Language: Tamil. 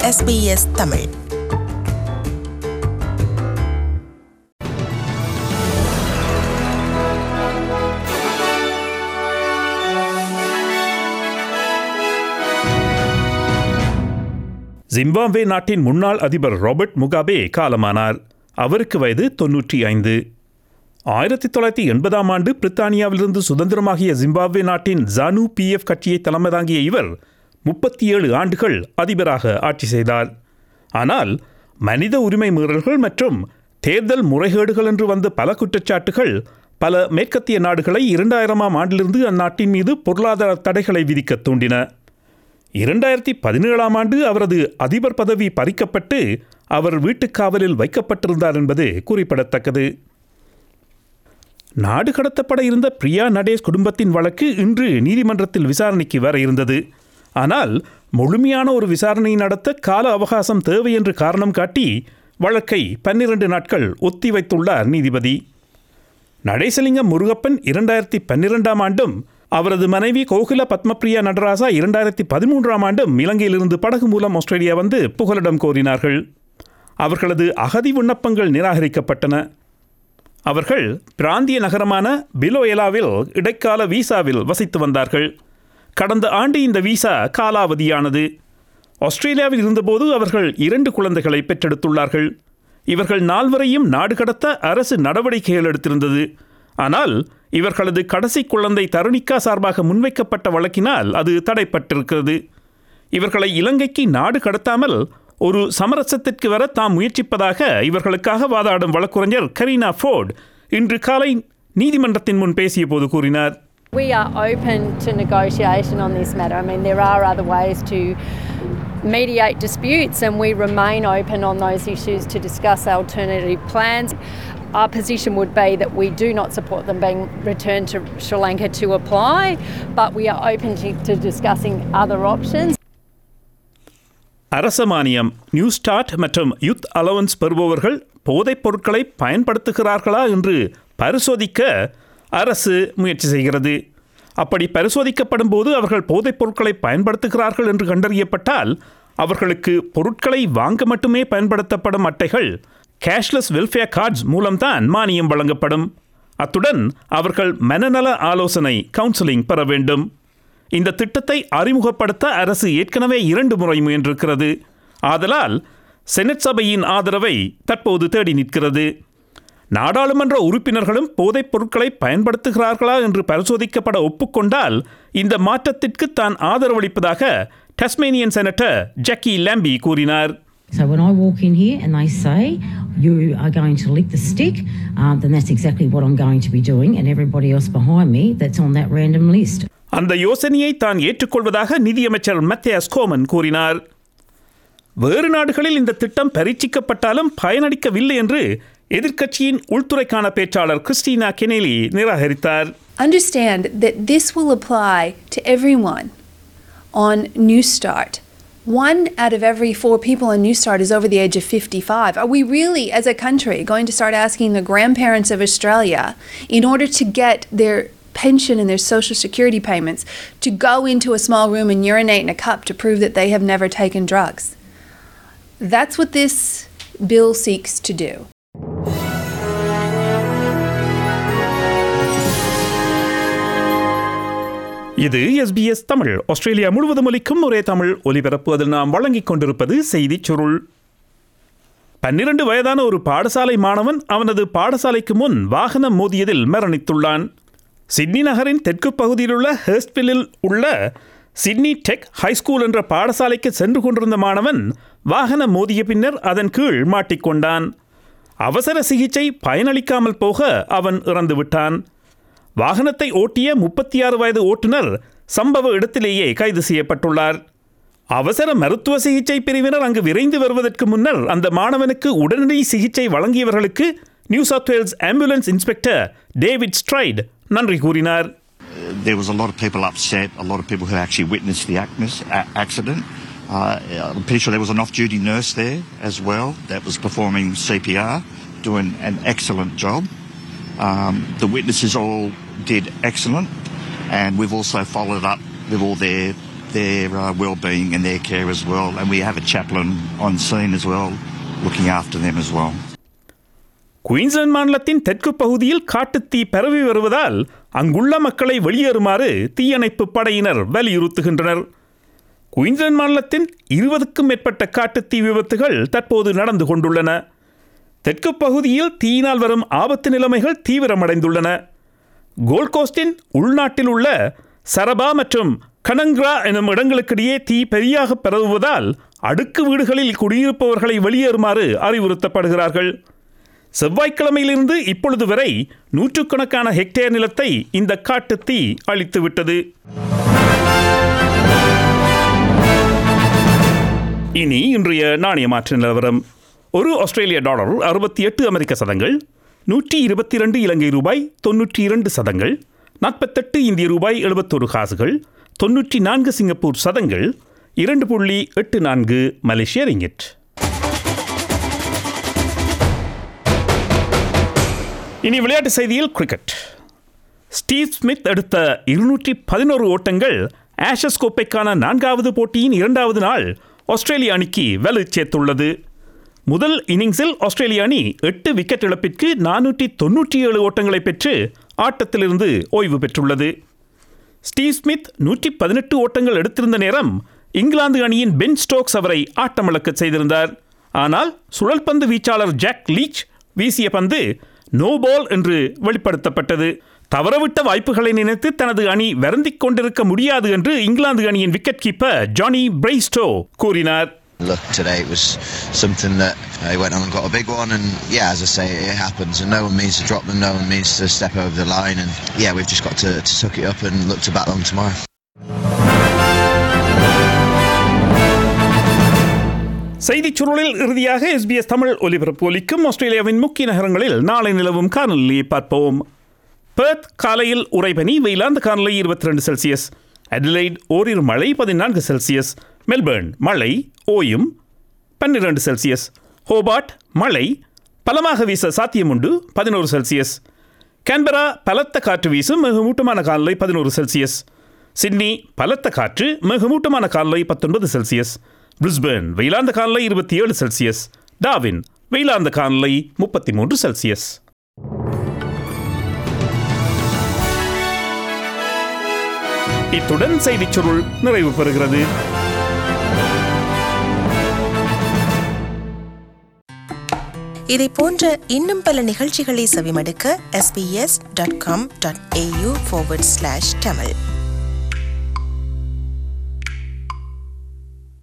SBS தமிழ் ஜிம்பாப்வே நாட்டின் முன்னாள் அதிபர் ராபர்ட் முகாபே காலமானார் அவருக்கு வயது தொன்னூற்றி ஐந்து ஆயிரத்தி தொள்ளாயிரத்தி எண்பதாம் ஆண்டு பிரித்தானியாவிலிருந்து சுதந்திரமாகிய ஜிம்பாப்வே நாட்டின் ஜானு பிஎஃப் கட்சியை தலைமை தாங்கிய இவர் முப்பத்தி ஏழு ஆண்டுகள் அதிபராக ஆட்சி செய்தார் ஆனால் மனித உரிமை மீறல்கள் மற்றும் தேர்தல் முறைகேடுகள் என்று வந்த பல குற்றச்சாட்டுகள் பல மேற்கத்திய நாடுகளை இரண்டாயிரமாம் ஆண்டிலிருந்து அந்நாட்டின் மீது பொருளாதார தடைகளை விதிக்க தூண்டின இரண்டாயிரத்தி பதினேழாம் ஆண்டு அவரது அதிபர் பதவி பறிக்கப்பட்டு அவர் வீட்டுக் காவலில் வைக்கப்பட்டிருந்தார் என்பது குறிப்பிடத்தக்கது நாடு கடத்தப்பட இருந்த பிரியா நடேஷ் குடும்பத்தின் வழக்கு இன்று நீதிமன்றத்தில் விசாரணைக்கு வர இருந்தது ஆனால் முழுமையான ஒரு விசாரணை நடத்த கால அவகாசம் தேவை என்று காரணம் காட்டி வழக்கை பன்னிரண்டு நாட்கள் ஒத்திவைத்துள்ளார் நீதிபதி நடேசலிங்கம் முருகப்பன் இரண்டாயிரத்தி பன்னிரெண்டாம் ஆண்டும் அவரது மனைவி கோகுல பத்மபிரியா நடராசா இரண்டாயிரத்தி பதிமூன்றாம் ஆண்டும் இலங்கையிலிருந்து படகு மூலம் ஆஸ்திரேலியா வந்து புகலிடம் கோரினார்கள் அவர்களது அகதி விண்ணப்பங்கள் நிராகரிக்கப்பட்டன அவர்கள் பிராந்திய நகரமான பிலோயலாவில் இடைக்கால வீசாவில் வசித்து வந்தார்கள் கடந்த ஆண்டு இந்த வீசா காலாவதியானது ஆஸ்திரேலியாவில் இருந்தபோது அவர்கள் இரண்டு குழந்தைகளை பெற்றெடுத்துள்ளார்கள் இவர்கள் நால்வரையும் நாடு கடத்த அரசு நடவடிக்கைகள் எடுத்திருந்தது ஆனால் இவர்களது கடைசி குழந்தை தருணிக்கா சார்பாக முன்வைக்கப்பட்ட வழக்கினால் அது தடைப்பட்டிருக்கிறது இவர்களை இலங்கைக்கு நாடு கடத்தாமல் ஒரு சமரசத்திற்கு வர தாம் முயற்சிப்பதாக இவர்களுக்காக வாதாடும் வழக்குரைஞர் கரீனா ஃபோர்ட் இன்று காலை நீதிமன்றத்தின் முன் பேசிய போது கூறினார் We are open to negotiation on this matter. I mean, there are other ways to mediate disputes, and we remain open on those issues to discuss alternative plans. Our position would be that we do not support them being returned to Sri Lanka to apply, but we are open to, to discussing other options. அரச மானியம் நியூ ஸ்டார்ட் மற்றும் யூத் அலவன்ஸ் பெறுபவர்கள் போதைப் பொருட்களை பயன்படுத்துகிறார்களா என்று பரிசோதிக்க அரசு முயற்சி செய்கிறது அப்படி பரிசோதிக்கப்படும் போது அவர்கள் போதைப் பொருட்களை பயன்படுத்துகிறார்கள் என்று கண்டறியப்பட்டால் அவர்களுக்கு பொருட்களை வாங்க மட்டுமே பயன்படுத்தப்படும் அட்டைகள் கேஷ்லெஸ் வெல்ஃபேர் கார்ட்ஸ் மூலம்தான் மானியம் வழங்கப்படும் அத்துடன் அவர்கள் மனநல ஆலோசனை கவுன்சிலிங் பெற வேண்டும் இந்த திட்டத்தை அறிமுகப்படுத்த அரசு ஏற்கனவே இரண்டு முறை முயன்றிருக்கிறது ஆதலால் செனட் சபையின் ஆதரவை தற்போது தேடி நிற்கிறது நாடாளுமன்ற உறுப்பினர்களும் போதைப் பொருட்களை பயன்படுத்துகிறார்களா என்று பரிசோதிக்கப்பட ஒப்புக்கொண்டால் இந்த மாற்றத்திற்கு தான் ஆதரவளிப்பதாக டஸ்மேனியன் செனட்டர் ஜக்கி லாம்பி கூறினார் So when I walk in here and they say you are going to lick the stick, um, then that's exactly what I'm going to be doing, and everybody else behind me that's on that random list. அந்த யோசனையை தான் ஏற்றுக்கொள்வதாக நிதியமைச்சர் மத்தியாஸ் கோமன் கூறினார் வேறு நாடுகளில் இந்த திட்டம் பரீட்சிக்கப்பட்டாலும் பயனளிக்கவில்லை என்று எதிர்க்கட்சியின் உள்துறைக்கான பேச்சாளர் கிறிஸ்டினா கெனேலி நிராகரித்தார் Understand that this will apply to everyone on New Start. One out of every four people on New Start is over the age of 55. Are we really, as a country, going to start asking the grandparents of Australia, in order to get their pension and their social security payments, to go into a small room and urinate in a cup to prove that they have never taken drugs? That's what this bill seeks to do. இது எஸ்பிஎஸ் தமிழ் ஆஸ்திரேலியா முழுவதும் ஒலிக்கும் ஒரே தமிழ் ஒலிபரப்பு அதில் நாம் வழங்கிக் கொண்டிருப்பது செய்திச் சுருள் பன்னிரண்டு வயதான ஒரு பாடசாலை மாணவன் அவனது பாடசாலைக்கு முன் வாகனம் மோதியதில் மரணித்துள்ளான் சிட்னி நகரின் தெற்கு பகுதியில் உள்ள ஹேஸ்ட்வில்லில் உள்ள சிட்னி டெக் ஹைஸ்கூல் என்ற பாடசாலைக்கு சென்று கொண்டிருந்த மாணவன் வாகனம் மோதிய பின்னர் அதன் கீழ் மாட்டிக்கொண்டான் அவசர சிகிச்சை பயனளிக்காமல் போக அவன் இறந்துவிட்டான் வாகனத்தை ஓட்டிய முப்பத்தி ஆறு வயது ஓட்டுநர் சம்பவ இடத்திலேயே கைது செய்யப்பட்டுள்ளார் அவசர மருத்துவ சிகிச்சை பிரிவினர் அங்கு விரைந்து வருவதற்கு முன்னர் அந்த மாணவனுக்கு உடனடி சிகிச்சை வழங்கியவர்களுக்கு New South Wales ambulance inspector David Strait நன்றி கூறினார் there was a lot of people upset, a lot of people who actually witnessed the acnis- a- accident. Uh, I'm pretty sure there was an off-duty nurse there as well that was performing CPR, doing an excellent job. Um, the witnesses all did excellent, and we've also followed up with all their their uh, well-being and their care as well. And we have a chaplain on scene as well, looking after them as well. Queensland மாநிலத்தின் தெற்கு பகுதியில் காட்டுத்தீ பரவி வருவதால் அங்குள்ள மக்களை வெளியேறுமாறு தீயணைப்பு படையினர் வலியுறுத்துகின்றனர் குயின்ஸ்லாந்து மாநிலத்தின் இருபதுக்கும் மேற்பட்ட காட்டுத்தீ விபத்துகள் தற்போது நடந்து கொண்டுள்ளன தெற்கு பகுதியில் தீயினால் வரும் ஆபத்து நிலைமைகள் தீவிரமடைந்துள்ளன கோல்ட் கோஸ்டின் உள்நாட்டில் உள்ள சரபா மற்றும் கனங்க்ரா எனும் இடங்களுக்கிடையே தீ பெரியாக பரவுவதால் அடுக்கு வீடுகளில் குடியிருப்பவர்களை வெளியேறுமாறு அறிவுறுத்தப்படுகிறார்கள் செவ்வாய்க்கிழமையிலிருந்து இப்பொழுது வரை நூற்றுக்கணக்கான ஹெக்டேர் நிலத்தை இந்த காட்டுத்தீ அழித்துவிட்டது இனி இன்றைய நாணய மாற்று நிலவரம் ஒரு ஆஸ்திரேலிய டாலர் அறுபத்தி எட்டு அமெரிக்க சதங்கள் நூற்றி இருபத்தி இரண்டு இலங்கை ரூபாய் தொன்னூற்றி இரண்டு சதங்கள் நாற்பத்தெட்டு இந்திய ரூபாய் எழுபத்தொரு காசுகள் தொன்னூற்றி நான்கு சிங்கப்பூர் சதங்கள் இரண்டு புள்ளி எட்டு நான்கு மலேசிய ரிங்கிட் இனி விளையாட்டு செய்தியில் கிரிக்கெட் ஸ்டீவ் ஸ்மித் எடுத்த இருநூற்றி பதினோரு ஓட்டங்கள் ஆஷஸ் கோப்பைக்கான நான்காவது போட்டியின் இரண்டாவது நாள் ஆஸ்திரேலிய அணிக்கு வலு சேர்த்துள்ளது முதல் இன்னிங்ஸில் ஆஸ்திரேலிய அணி எட்டு விக்கெட் இழப்பிற்கு நானூற்றி தொன்னூற்றி ஏழு ஓட்டங்களை பெற்று ஆட்டத்திலிருந்து ஓய்வு பெற்றுள்ளது ஸ்டீவ் ஸ்மித் நூற்றி பதினெட்டு ஓட்டங்கள் எடுத்திருந்த நேரம் இங்கிலாந்து அணியின் பென் ஸ்டோக்ஸ் அவரை ஆட்டமிழக்கச் செய்திருந்தார் ஆனால் சுழல்பந்து வீச்சாளர் ஜாக் லீச் வீசிய பந்து நோ பால் என்று வெளிப்படுத்தப்பட்டது தவறவிட்ட வாய்ப்புகளை நினைத்து தனது அணி வருந்திக் கொண்டிருக்க முடியாது என்று இங்கிலாந்து அணியின் விக்கெட் கீப்பர் ஜானி பிரைஸ்டோ கூறினார் Look, today it was something that uh, he went on and got a big one, and yeah, as I say, it happens, and no one means to drop them, no one means to step over the line, and yeah, we've just got to, to suck it up and look to battle them tomorrow. செய்திச் சுருளில் இறுதியாக எஸ்பிஎஸ் தமிழ் ஒலிபரப்பு ஒலிக்கும் ஆஸ்திரேலியாவின் முக்கிய நகரங்களில் நாளை நிலவும் காலநிலையை பார்ப்போம் பெர்த் காலையில் உறைபனி வெயிலாந்த காலநிலை இருபத்தி ரெண்டு செல்சியஸ் அடிலைட் ஓரிரு மழை பதினான்கு செல்சியஸ் மெல்பர்ன் மழை ஓயும் பன்னிரண்டு செல்சியஸ் ஹோபார்ட் மழை பலமாக வீச சாத்தியமுண்டு பதினோரு செல்சியஸ் கேன்பரா பலத்த காற்று வீசும் மிகமூட்டமான காலநிலை பதினோரு செல்சியஸ் சிட்னி பலத்த காற்று மிகமூட்டமான காலநிலை பத்தொன்பது செல்சியஸ் பிரிஸ்பேர்ன் வெயிலாந்த காலநிலை இருபத்தி ஏழு செல்சியஸ் டாவின் வெயிலாந்த காலநிலை முப்பத்தி மூன்று செல்சியஸ் இத்துடன் செய்திச் சுருள் நிறைவு பெறுகிறது இதை போன்ற இன்னும் பல நிகழ்ச்சிகளை செவிமடுக்க sbs.com.au forward slash tamil